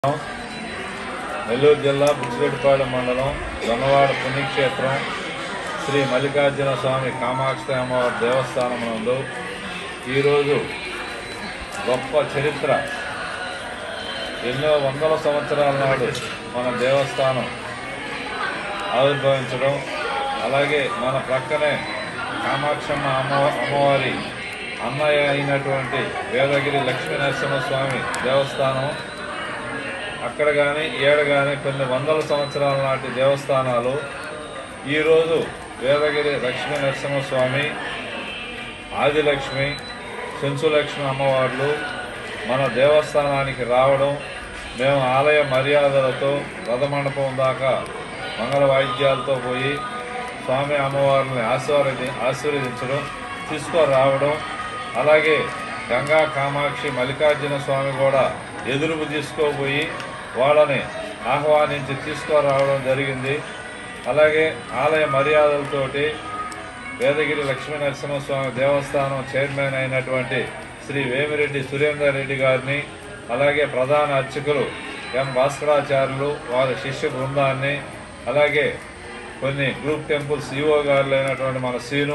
నెల్లూరు జిల్లా బుచ్చిరెడ్డిపాలెం మండలం దొన్నవాడ పుణ్యక్షేత్రం శ్రీ మల్లికార్జున స్వామి కామాక్షి అమ్మవారి దేవస్థానం నందు ఈరోజు గొప్ప చరిత్ర ఎన్నో వందల సంవత్సరాల నాడు మన దేవస్థానం ఆవిర్భవించడం అలాగే మన ప్రక్కనే కామాక్షమ్మ అమ్మ అమ్మవారి అన్నయ్య అయినటువంటి వేదగిరి లక్ష్మీ నరసింహస్వామి దేవస్థానం అక్కడ కానీ ఏడ కానీ కొన్ని వందల సంవత్సరాల నాటి దేవస్థానాలు ఈరోజు వేదగిరి లక్ష్మీ నరసింహస్వామి ఆదిలక్ష్మి చెంచులక్ష్మి అమ్మవార్లు మన దేవస్థానానికి రావడం మేము ఆలయ మర్యాదలతో రథమండపం దాకా మంగళ వాయిద్యాలతో పోయి స్వామి అమ్మవారిని ఆశీర్వది ఆశీర్వదించడం తీసుకురావడం అలాగే గంగా కామాక్షి మల్లికార్జున స్వామి కూడా ఎదురుపు తీసుకోపోయి వాళ్ళని ఆహ్వానించి తీసుకురావడం జరిగింది అలాగే ఆలయ మర్యాదలతోటి వేదగిరి లక్ష్మీ నరసింహస్వామి దేవస్థానం చైర్మన్ అయినటువంటి శ్రీ వేమిరెడ్డి సురేందర్ రెడ్డి గారిని అలాగే ప్రధాన అర్చకులు ఎం భాస్కరాచార్యులు వారి శిష్య బృందాన్ని అలాగే కొన్ని గ్రూప్ టెంపుల్స్ ఈఓ గారులు అయినటువంటి మన సీను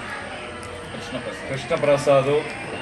కృష్ణప్రసాదు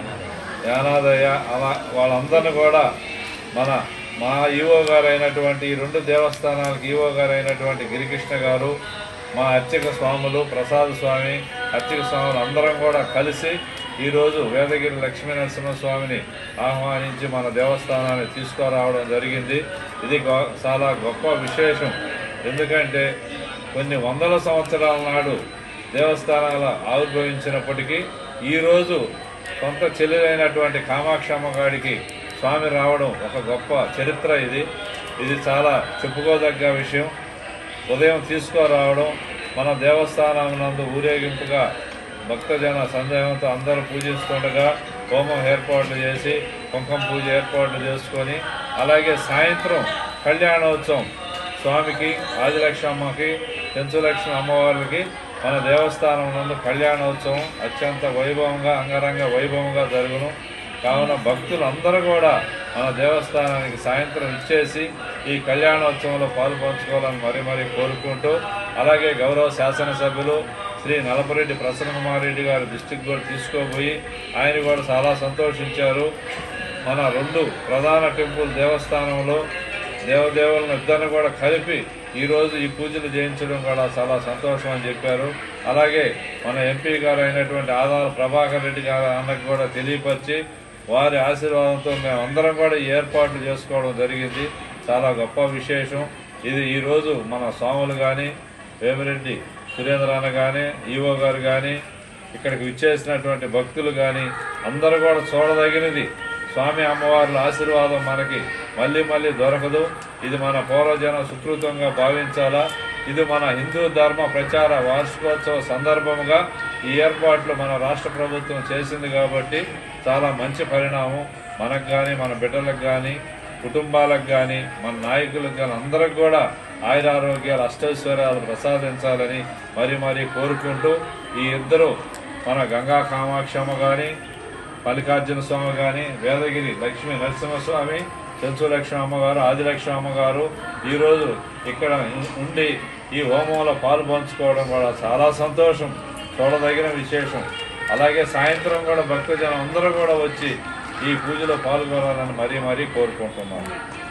యానాదయ్య అలా వాళ్ళందరినీ కూడా మన మా ఈఓ గారు అయినటువంటి ఈ రెండు దేవస్థానాలకు ఈఓ గారు అయినటువంటి గిరికృష్ణ గారు మా అర్చక స్వాములు ప్రసాద్ స్వామి అర్చక స్వాములు అందరం కూడా కలిసి ఈరోజు వేదగిరి లక్ష్మీ నరసింహస్వామిని ఆహ్వానించి మన దేవస్థానాన్ని తీసుకురావడం జరిగింది ఇది గొ- చాలా గొప్ప విశేషం ఎందుకంటే కొన్ని వందల సంవత్సరాల నాడు దేవస్థానాలు ఆవిర్భవించినప్పటికీ ఈరోజు సొంత చెల్లెలైనటువంటి కామాక్షమ్మ గారికి స్వామి రావడం ఒక గొప్ప చరిత్ర ఇది ఇది చాలా చెప్పుకోదగ్గ విషయం ఉదయం తీసుకురావడం మన దేవస్థానం నందు ఊరేగింపుగా భక్తజన సందేహంతో అందరూ పూజిస్తుండగా హోమం ఏర్పాట్లు చేసి కుంకుమ పూజ ఏర్పాట్లు చేసుకొని అలాగే సాయంత్రం కళ్యాణోత్సవం స్వామికి ఆదిలక్ష్మమ్మకి పెంచులక్ష్మి అమ్మవార్లకి మన దేవస్థానం నందు కళ్యాణోత్సవం అత్యంత వైభవంగా అంగరంగ వైభవంగా జరుగును కావున భక్తులు అందరూ కూడా మన దేవస్థానానికి సాయంత్రం ఇచ్చేసి ఈ కళ్యాణోత్సవంలో పాలు పంచుకోవాలని మరీ మరీ కోరుకుంటూ అలాగే గౌరవ శాసనసభ్యులు శ్రీ నలపరెడ్డి ప్రసన్న కుమార్ రెడ్డి గారి దృష్టికి కూడా తీసుకోబోయి ఆయన కూడా చాలా సంతోషించారు మన రెండు ప్రధాన టెంపుల్ దేవస్థానంలో దేవదేవులను ఇద్దరిని కూడా కలిపి ఈరోజు ఈ పూజలు చేయించడం కూడా చాలా సంతోషం అని చెప్పారు అలాగే మన ఎంపీ గారు అయినటువంటి ఆదాల ప్రభాకర్ రెడ్డి గారు అన్నకు కూడా తెలియపరిచి వారి ఆశీర్వాదంతో మేము అందరం కూడా ఈ ఏర్పాట్లు చేసుకోవడం జరిగింది చాలా గొప్ప విశేషం ఇది ఈరోజు మన స్వాములు కానీ వేమిరెడ్డి సురేంద్ర కానీ ఈవో గారు కానీ ఇక్కడికి విచ్చేసినటువంటి భక్తులు కానీ అందరూ కూడా చూడదగినది స్వామి అమ్మవార్ల ఆశీర్వాదం మనకి మళ్ళీ మళ్ళీ దొరకదు ఇది మన పూర్వజన సుకృతంగా భావించాలా ఇది మన హిందూ ధర్మ ప్రచార వార్షికోత్సవ సందర్భముగా ఈ ఏర్పాట్లు మన రాష్ట్ర ప్రభుత్వం చేసింది కాబట్టి చాలా మంచి పరిణామం మనకు కానీ మన బిడ్డలకు కానీ కుటుంబాలకు కానీ మన నాయకులకు కానీ అందరికి కూడా ఆయురారోగ్యాలు అష్టైశ్వర్యాలు ప్రసాదించాలని మరీ మరీ కోరుకుంటూ ఈ ఇద్దరు మన గంగా కామాక్షమ్మ కానీ మల్లికార్జున స్వామి కానీ వేదగిరి లక్ష్మీ నరసింహస్వామి చెంచు లక్ష్మి అమ్మగారు ఆదిలక్ష్మి అమ్మగారు ఈరోజు ఇక్కడ ఉండి ఈ హోమంలో పాలు పంచుకోవడం కూడా చాలా సంతోషం చూడదగిన విశేషం అలాగే సాయంత్రం కూడా భక్తజనం అందరూ కూడా వచ్చి ఈ పూజలో పాల్గొనాలని మరీ మరీ కోరుకుంటున్నాను